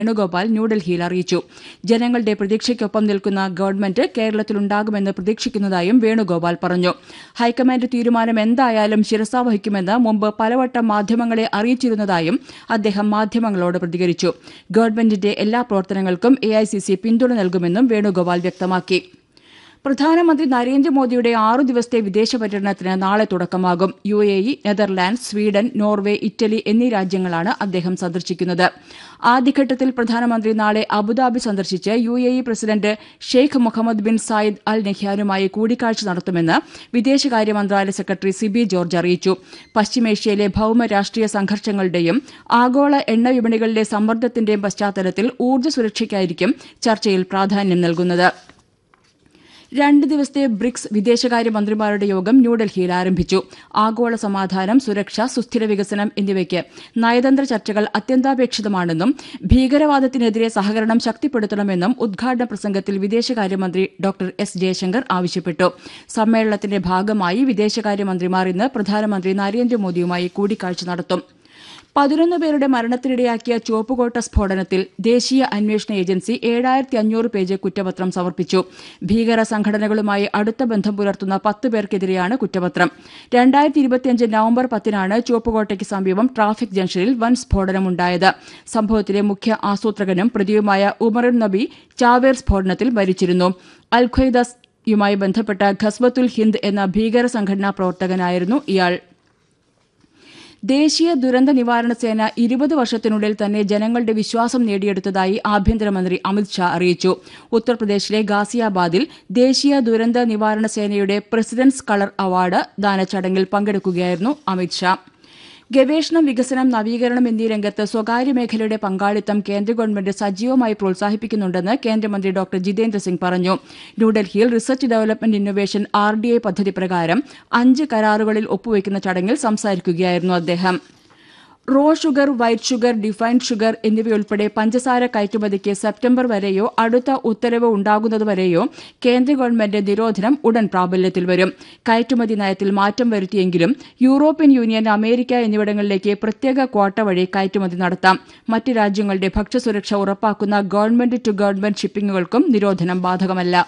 വേണുഗോപാൽ ന്യൂഡൽഹിയിൽ അറിയിച്ചു ജനങ്ങളുടെ പ്രതീക്ഷയ്ക്കൊപ്പം നിൽക്കുന്ന ഗവൺമെന്റ് കേരളത്തിലുണ്ടാകുമെന്ന് പ്രതീക്ഷിക്കുന്നതായും വേണുഗോപാൽ പറഞ്ഞു ഹൈക്കമാൻഡ് തീരുമാനം എന്തായാലും ശിരസാവഹിക്കുമെന്ന് മുമ്പ് പലവട്ടം മാധ്യമങ്ങളെ അറിയിച്ചിരുന്നതായും അദ്ദേഹം മാധ്യമങ്ങളോട് പ്രതികരിച്ചു ഗവൺമെന്റിന്റെ എല്ലാ പ്രവർത്തനങ്ങൾക്കും എഐസിസി പിന്തുണ നൽകുമെന്നും വേണുഗോപാൽ വ്യക്തമാക്കി പ്രധാനമന്ത്രി നരേന്ദ്രമോദിയുടെ ആറു ദിവസത്തെ വിദേശ പര്യടനത്തിന് നാളെ തുടക്കമാകും U A E Netherland Sweden Norway Italy എന്നീ രാജ്യങ്ങളാണ് അദ്ദേഹം സന്ദർശിക്കുന്നത് ആദ്യഘട്ടത്തിൽ പ്രധാനമന്ത്രി നാളെ അബുദാബി സന്ദർശിച്ച് U A E president Sheikh Mohammed bin Zayed Al നെഹ്യാനുമായി കൂടിക്കാഴ്ച നടത്തുമെന്ന് വിദേശകാര്യ മന്ത്രാലയ സെക്രട്ടറി സിബി ജോർജ് അറിയിച്ചു പശ്ചിമേഷ്യയിലെ ഭൌമ രാഷ്ട്രീയ സംഘർഷങ്ങളുടെയും ആഗോള എണ്ണ വിപണികളിലെ സമ്മർദ്ദത്തിന്റെയും പശ്ചാത്തലത്തിൽ ഊർജ്ജ സുരക്ഷയ്ക്കായിരിക്കും ചർച്ചയിൽ പ്രാധാന്യം നൽകുന്നത് രണ്ട് ദിവസത്തെ ബ്രിക്സ് വിദേശകാര്യമന്ത്രിമാരുടെ യോഗം ന്യൂഡൽഹിയിൽ ആരംഭിച്ചു ആഗോള സമാധാനം സുരക്ഷ സുസ്ഥിര വികസനം എന്നിവയ്ക്ക് നയതന്ത്ര ചർച്ചകൾ അത്യന്താപേക്ഷിതമാണെന്നും ഭീകരവാദത്തിനെതിരെ സഹകരണം ശക്തിപ്പെടുത്തണമെന്നും ഉദ്ഘാടന പ്രസംഗത്തിൽ വിദേശകാര്യമന്ത്രി ഡോക്ടർ എസ് ജയശങ്കർ ആവശ്യപ്പെട്ടു സമ്മേളനത്തിന്റെ ഭാഗമായി വിദേശകാര്യമന്ത്രിമാർ ഇന്ന് പ്രധാനമന്ത്രി നരേന്ദ്രമോദിയുമായി കൂടിക്കാഴ്ച നടത്തും പതിനൊന്ന് പേരുടെ മരണത്തിനിടയാക്കിയ ചുവപ്പുകോട്ട സ്ഫോടനത്തിൽ ദേശീയ അന്വേഷണ ഏജൻസി ഏഴായിരത്തി അഞ്ഞൂറ് പേജ് കുറ്റപത്രം സമർപ്പിച്ചു ഭീകര സംഘടനകളുമായി അടുത്ത ബന്ധം പുലർത്തുന്ന പത്ത് പേർക്കെതിരെയാണ് കുറ്റപത്രം രണ്ടായിരത്തി ഇരുപത്തിയഞ്ച് നവംബർ പത്തിനാണ് ചുവപ്പുകോട്ടയ്ക്ക് സമീപം ട്രാഫിക് ജംഗ്ഷനിൽ വൻ സ്ഫോടനമുണ്ടായത് സംഭവത്തിലെ മുഖ്യ ആസൂത്രകനും പ്രതിയുമായ ഉമറുൻ നബി ചാവേർ സ്ഫോടനത്തിൽ മരിച്ചിരുന്നു അൽ യുമായി ബന്ധപ്പെട്ട ഖസ്ബത്തുൽ ഹിന്ദ് എന്ന ഭീകര സംഘടനാ പ്രവർത്തകനായിരുന്നു ഇയാൾ ദേശീയ ദുരന്ത നിവാരണ സേന ഇരുപത് വർഷത്തിനുള്ളിൽ തന്നെ ജനങ്ങളുടെ വിശ്വാസം നേടിയെടുത്തതായി ആഭ്യന്തരമന്ത്രി അമിത്ഷാ അറിയിച്ചു ഉത്തർപ്രദേശിലെ ഗാസിയാബാദിൽ ദേശീയ ദുരന്ത നിവാരണ സേനയുടെ പ്രസിഡന്റ്സ് കളർ അവാർഡ് ദാന ചടങ്ങിൽ പങ്കെടുക്കുകയായിരുന്നു അമിത്ഷാ ഗവേഷണം വികസനം നവീകരണം എന്നീ രംഗത്ത് സ്വകാര്യ മേഖലയുടെ പങ്കാളിത്തം കേന്ദ്ര ഗവൺമെന്റ് സജീവമായി പ്രോത്സാഹിപ്പിക്കുന്നുണ്ടെന്ന് കേന്ദ്രമന്ത്രി ഡോക്ടർ ജിതേന്ദ്ര സിംഗ് പറഞ്ഞു ന്യൂഡൽഹിയിൽ research development innovation R D I പദ്ധതി പ്രകാരം അഞ്ച് കരാറുകളിൽ ഒപ്പുവയ്ക്കുന്ന ചടങ്ങിൽ സംസാരിക്കുകയായിരുന്നു അദ്ദേഹം raw sugar white sugar defined sugar എന്നിവയുൾപ്പെടെ പഞ്ചസാര കയറ്റുമതിക്ക് സെപ്റ്റംബർ വരെയോ അടുത്ത ഉത്തരവ് ഉണ്ടാകുന്നതുവരെയോ കേന്ദ്ര ഗവൺമെന്റ് നിരോധനം ഉടൻ പ്രാബല്യത്തിൽ വരും കയറ്റുമതി നയത്തിൽ മാറ്റം വരുത്തിയെങ്കിലും യൂറോപ്യൻ യൂണിയൻ അമേരിക്ക എന്നിവിടങ്ങളിലേക്ക് പ്രത്യേക ക്വാട്ട വഴി കയറ്റുമതി നടത്താം മറ്റ് രാജ്യങ്ങളുടെ ഭക്ഷ്യസുരക്ഷ ഉറപ്പാക്കുന്ന ഗവൺമെന്റ് ടു ഗവൺമെന്റ് ഷിപ്പിംഗുകൾക്കും നിരോധനം ബാധകമല്ല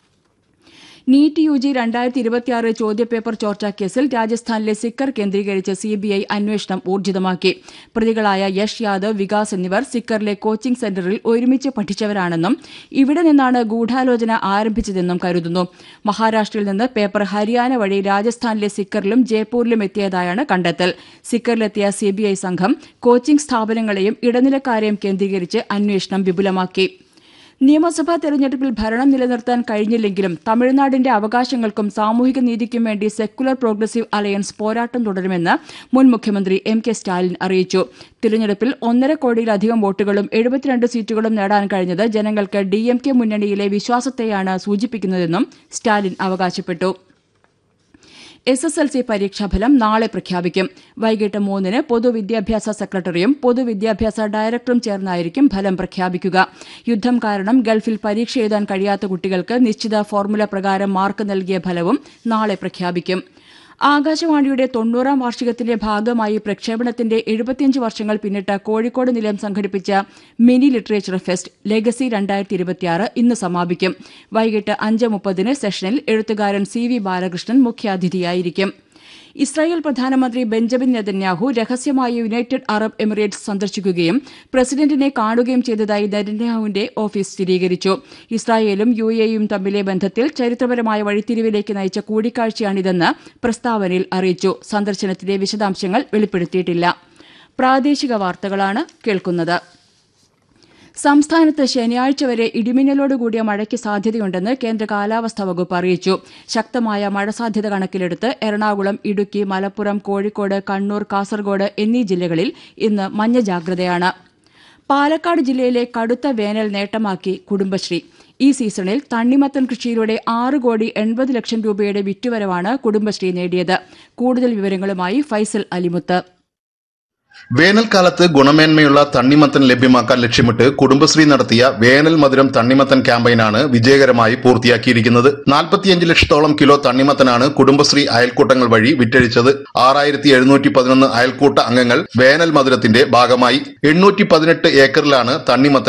നീറ്റ് യു ജി രണ്ടായിരത്തി ഇരുപത്തിയാറ് ചോദ്യപേപ്പർ ചോർച്ചാ കേസിൽ രാജസ്ഥാനിലെ സിക്കർ കേന്ദ്രീകരിച്ച് സിബിഐ അന്വേഷണം ഊർജിതമാക്കി പ്രതികളായ യഷ് യാദവ് വികാസ് എന്നിവർ സിക്കറിലെ കോച്ചിംഗ് സെന്ററിൽ ഒരുമിച്ച് പഠിച്ചവരാണെന്നും ഇവിടെ നിന്നാണ് ഗൂഢാലോചന ആരംഭിച്ചതെന്നും കരുതുന്നു മഹാരാഷ്ട്രയിൽ നിന്ന് പേപ്പർ ഹരിയാന വഴി രാജസ്ഥാനിലെ സിക്കറിലും ജയ്പൂരിലും എത്തിയതായാണ് കണ്ടെത്തൽ സിക്കറിലെത്തിയ സിബിഐ സംഘം കോച്ചിംഗ് സ്ഥാപനങ്ങളെയും ഇടനിലക്കാരെയും കേന്ദ്രീകരിച്ച് അന്വേഷണം വിപുലമാക്കി നിയമസഭാ തെരഞ്ഞെടുപ്പിൽ ഭരണം നിലനിർത്താൻ കഴിഞ്ഞില്ലെങ്കിലും തമിഴ്നാടിന്റെ അവകാശങ്ങൾക്കും സാമൂഹിക നീതിക്കും വേണ്ടി സെക്കുലർ പ്രോഗ്രസീവ് അലയൻസ് പോരാട്ടം തുടരുമെന്ന് മുൻ മുഖ്യമന്ത്രി എം കെ സ്റ്റാലിൻ അറിയിച്ചു തിരഞ്ഞെടുപ്പിൽ ഒന്നര കോടിയിലധികം വോട്ടുകളും എഴുപത്തിരണ്ട് സീറ്റുകളും നേടാൻ കഴിഞ്ഞത് ജനങ്ങൾക്ക് ഡി എം കെ മുന്നണിയിലെ വിശ്വാസത്തെയാണ് സൂചിപ്പിക്കുന്നതെന്നും സ്റ്റാലിൻ അവകാശപ്പെട്ടു എസ് എസ് എൽ സി പരീക്ഷാഫലം നാളെ പ്രഖ്യാപിക്കും വൈകിട്ട് മൂന്നിന് പൊതുവിദ്യാഭ്യാസ സെക്രട്ടറിയും പൊതുവിദ്യാഭ്യാസ ഡയറക്ടറും ചേർന്നായിരിക്കും ഫലം പ്രഖ്യാപിക്കുക യുദ്ധം കാരണം ഗൾഫിൽ പരീക്ഷ എഴുതാൻ കഴിയാത്ത കുട്ടികൾക്ക് നിശ്ചിത ഫോർമുല പ്രകാരം മാർക്ക് നൽകിയ ഫലവും നാളെ പ്രഖ്യാപിക്കും ആകാശവാണിയുടെ തൊണ്ണൂറാം വാർഷികത്തിന്റെ ഭാഗമായി പ്രക്ഷേപണത്തിന്റെ എഴുപത്തിയഞ്ച് വർഷങ്ങൾ പിന്നിട്ട കോഴിക്കോട് നിലയം സംഘടിപ്പിച്ച മിനി ലിറ്ററേച്ചർ ഫെസ്റ്റ് ലെഗസി രണ്ടായിരത്തി ഇരുപത്തിയാറ് ഇന്ന് സമാപിക്കും വൈകിട്ട് അഞ്ച് മുപ്പതിന് സെഷനിൽ എഴുത്തുകാരൻ സി വി ബാലകൃഷ്ണൻ മുഖ്യാതിഥിയായിരിക്കും ഇസ്രായേൽ പ്രധാനമന്ത്രി ബെഞ്ചമിൻ നെതന്യാഹു രഹസ്യമായി യുണൈറ്റഡ് അറബ് എമിറേറ്റ്സ് സന്ദർശിക്കുകയും പ്രസിഡന്റിനെ കാണുകയും ചെയ്തതായി നെതന്യാഹുവിന്റെ ഓഫീസ് സ്ഥിരീകരിച്ചു ഇസ്രായേലും യു എയും തമ്മിലെ ബന്ധത്തിൽ ചരിത്രപരമായ വഴിത്തിരിവിലേക്ക് നയിച്ച കൂടിക്കാഴ്ചയാണിതെന്ന് പ്രസ്താവനയിൽ അറിയിച്ചു സന്ദർശനത്തിന്റെ വിശദാംശങ്ങൾ വെളിപ്പെടുത്തിയിട്ടില്ല പ്രാദേശിക വാർത്തകളാണ് കേൾക്കുന്നത് സംസ്ഥാനത്ത് ശനിയാഴ്ച വരെ ഇടിമിന്നലോടുകൂടിയ മഴയ്ക്ക് സാധ്യതയുണ്ടെന്ന് കേന്ദ്ര കാലാവസ്ഥാ വകുപ്പ് അറിയിച്ചു ശക്തമായ മഴ സാധ്യത കണക്കിലെടുത്ത് എറണാകുളം ഇടുക്കി മലപ്പുറം കോഴിക്കോട് കണ്ണൂർ കാസർഗോഡ് എന്നീ ജില്ലകളിൽ ഇന്ന് മഞ്ഞ ജാഗ്രതയാണ് പാലക്കാട് ജില്ലയിലെ കടുത്ത വേനൽ നേട്ടമാക്കി കുടുംബശ്രീ ഈ സീസണിൽ തണ്ണിമത്തൻ കൃഷിയിലൂടെ ആറ് കോടി എൺപത് ലക്ഷം രൂപയുടെ വിറ്റുവരവാണ് കുടുംബശ്രീ നേടിയത് കൂടുതൽ വിവരങ്ങളുമായി ഫൈസൽ അലിമുത്ത് വേനൽക്കാലത്ത് ഗുണമേന്മയുള്ള തണ്ണിമത്തൻ ലഭ്യമാക്കാൻ ലക്ഷ്യമിട്ട് കുടുംബശ്രീ നടത്തിയ വേനൽ മധുരം തണ്ണിമത്തൻ ക്യാമ്പയിനാണ് വിജയകരമായി പൂർത്തിയാക്കിയിരിക്കുന്നത് നാൽപ്പത്തിയഞ്ച് ലക്ഷത്തോളം കിലോ തണ്ണിമത്തനാണ് കുടുംബശ്രീ അയൽക്കൂട്ടങ്ങൾ വഴി വിറ്റഴിച്ചത് ആറായിരത്തി എഴുന്നൂറ്റി പതിനൊന്ന് അയൽക്കൂട്ട അംഗങ്ങൾ വേനൽ മധുരത്തിന്റെ ഭാഗമായി എണ്ണൂറ്റി പതിനെട്ട് ഏക്കറിലാണ് തണ്ണിമത്തൻ